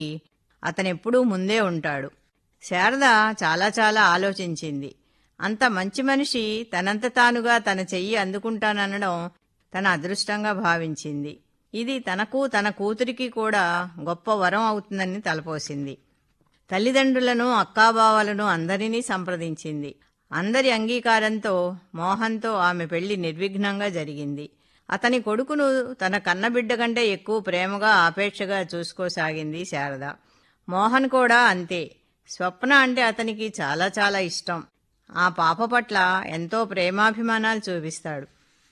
అతనెప్పుడూ ముందే ఉంటాడు శారద చాలా చాలా ఆలోచించింది అంత మంచి మనిషి తనంత తానుగా తన చెయ్యి అందుకుంటాననడం తన అదృష్టంగా భావించింది ఇది తనకు తన కూతురికి కూడా గొప్ప వరం అవుతుందని తలపోసింది తల్లిదండ్రులను అక్కాబావలను అందరినీ సంప్రదించింది అందరి అంగీకారంతో మోహన్తో ఆమె పెళ్లి నిర్విఘ్నంగా జరిగింది అతని కొడుకును తన కన్నబిడ్డ కంటే ఎక్కువ ప్రేమగా ఆపేక్షగా చూసుకోసాగింది శారద మోహన్ కూడా అంతే స్వప్న అంటే అతనికి చాలా చాలా ఇష్టం ఆ పాప పట్ల ఎంతో ప్రేమాభిమానాలు చూపిస్తాడు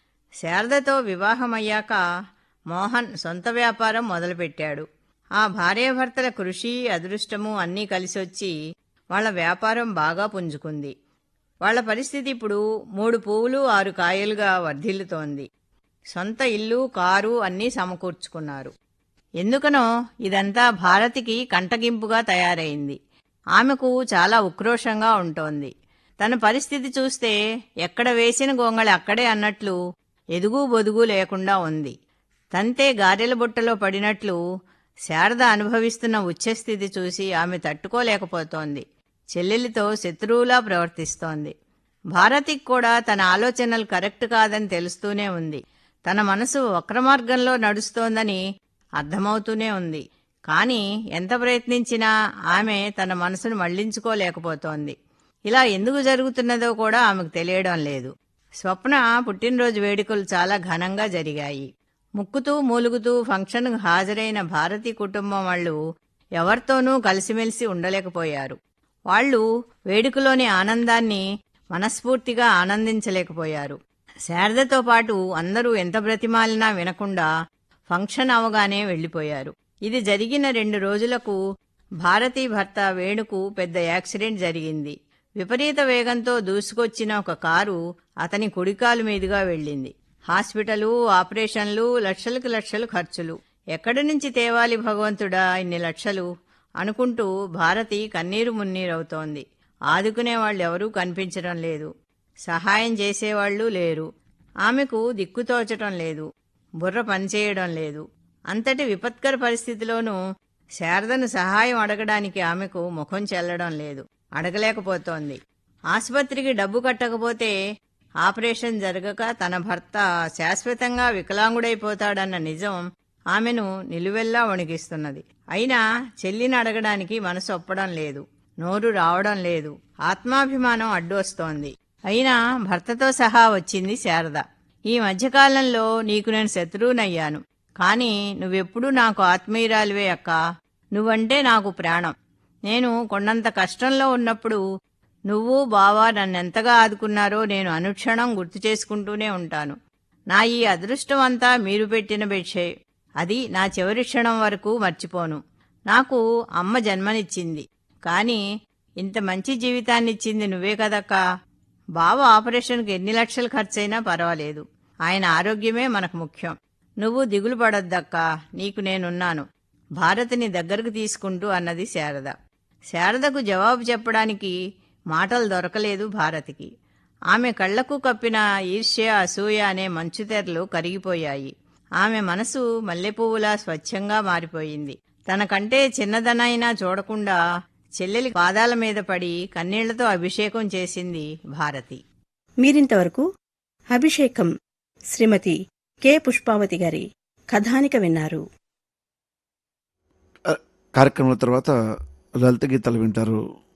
శారదతో వివాహమయ్యాక మోహన్ సొంత వ్యాపారం మొదలుపెట్టాడు ఆ భార్యాభర్తల కృషి అదృష్టము అన్నీ కలిసొచ్చి వాళ్ళ వ్యాపారం బాగా పుంజుకుంది వాళ్ళ పరిస్థితి ఇప్పుడు మూడు పువ్వులు ఆరు కాయలుగా వర్ధిల్లుతోంది సొంత ఇల్లు కారు అన్నీ సమకూర్చుకున్నారు ఎందుకనో ఇదంతా భారతికి కంటగింపుగా తయారైంది ఆమెకు చాలా ఉక్రోషంగా ఉంటోంది తన పరిస్థితి చూస్తే ఎక్కడ వేసిన గొంగళి అక్కడే అన్నట్లు ఎదుగు బొదుగు లేకుండా ఉంది తంతే గారెల బుట్టలో పడినట్లు శారద అనుభవిస్తున్న ఉచ్చస్థితి చూసి ఆమె తట్టుకోలేకపోతోంది చెల్లెలితో శత్రువులా ప్రవర్తిస్తోంది భారతికి కూడా తన ఆలోచనలు కరెక్ట్ కాదని తెలుస్తూనే ఉంది తన మనసు వక్రమార్గంలో నడుస్తోందని అర్థమవుతూనే ఉంది కానీ ఎంత ప్రయత్నించినా ఆమె తన మనసును మళ్లించుకోలేకపోతోంది ఇలా ఎందుకు జరుగుతున్నదో కూడా ఆమెకు తెలియడం లేదు స్వప్న పుట్టినరోజు వేడుకలు చాలా ఘనంగా జరిగాయి ముక్కుతూ మూలుగుతూ ఫంక్షన్కు హాజరైన భారతీ కుటుంబం వాళ్ళు ఎవరితోనూ కలిసిమెలిసి ఉండలేకపోయారు వాళ్ళు వేడుకలోని ఆనందాన్ని మనస్ఫూర్తిగా ఆనందించలేకపోయారు శారదతో పాటు అందరూ ఎంత బ్రతిమాలినా వినకుండా ఫంక్షన్ అవగానే వెళ్లిపోయారు ఇది జరిగిన రెండు రోజులకు భారతీ భర్త వేణుకు పెద్ద యాక్సిడెంట్ జరిగింది విపరీత వేగంతో దూసుకొచ్చిన ఒక కారు అతని కుడికాలు మీదుగా వెళ్ళింది హాస్పిటలు ఆపరేషన్లు లక్షలకు లక్షలు ఖర్చులు ఎక్కడి నుంచి తేవాలి భగవంతుడా ఇన్ని లక్షలు అనుకుంటూ భారతి కన్నీరు మున్నీరవుతోంది ఆదుకునే వాళ్ళెవరూ కనిపించడం లేదు సహాయం చేసేవాళ్లు లేరు ఆమెకు దిక్కుతోచటం లేదు బుర్ర పనిచేయడం లేదు అంతటి విపత్కర పరిస్థితిలోనూ శారదను సహాయం అడగడానికి ఆమెకు ముఖం చెల్లడం లేదు అడగలేకపోతోంది ఆసుపత్రికి డబ్బు కట్టకపోతే ఆపరేషన్ జరగక తన భర్త శాశ్వతంగా వికలాంగుడైపోతాడన్న నిజం ఆమెను నిలువెల్లా వణికిస్తున్నది అయినా చెల్లిని అడగడానికి మనసు ఒప్పడం లేదు నోరు రావడం లేదు ఆత్మాభిమానం అడ్డు వస్తోంది అయినా భర్తతో సహా వచ్చింది శారద ఈ మధ్యకాలంలో నీకు నేను శత్రువునయ్యాను కాని నువ్వెప్పుడూ నాకు ఆత్మీయురాలివే అక్క నువ్వంటే నాకు ప్రాణం నేను కొండంత కష్టంలో ఉన్నప్పుడు నువ్వు బావా నన్నెంతగా ఆదుకున్నారో నేను అనుక్షణం గుర్తు చేసుకుంటూనే ఉంటాను నా ఈ అదృష్టం అంతా మీరు పెట్టిన భిక్షే అది నా చివరి క్షణం వరకు మర్చిపోను నాకు అమ్మ జన్మనిచ్చింది కాని ఇంత మంచి జీవితాన్నిచ్చింది నువ్వే కదక్కా బావ ఆపరేషన్కి ఎన్ని లక్షలు ఖర్చయినా పర్వాలేదు ఆయన ఆరోగ్యమే మనకు ముఖ్యం నువ్వు దిగులు పడొద్దక్కా నీకు నేనున్నాను భారతిని దగ్గరకు తీసుకుంటూ అన్నది శారద శారదకు జవాబు చెప్పడానికి మాటలు దొరకలేదు భారతికి ఆమె కళ్లకు కప్పిన ఈర్ష్య అసూయ అనే మంచుతెరలు కరిగిపోయాయి ఆమె మనసు మల్లెపువ్వులా స్వచ్ఛంగా మారిపోయింది తనకంటే చిన్నదనైనా చూడకుండా చెల్లెలి పాదాల మీద పడి కన్నీళ్లతో అభిషేకం చేసింది భారతి మీరింతవరకు అభిషేకం శ్రీమతి కె పుష్పావతి గారి కథానిక విన్నారు కార్యక్రమం తర్వాత లలిత గీతాలు వింటారు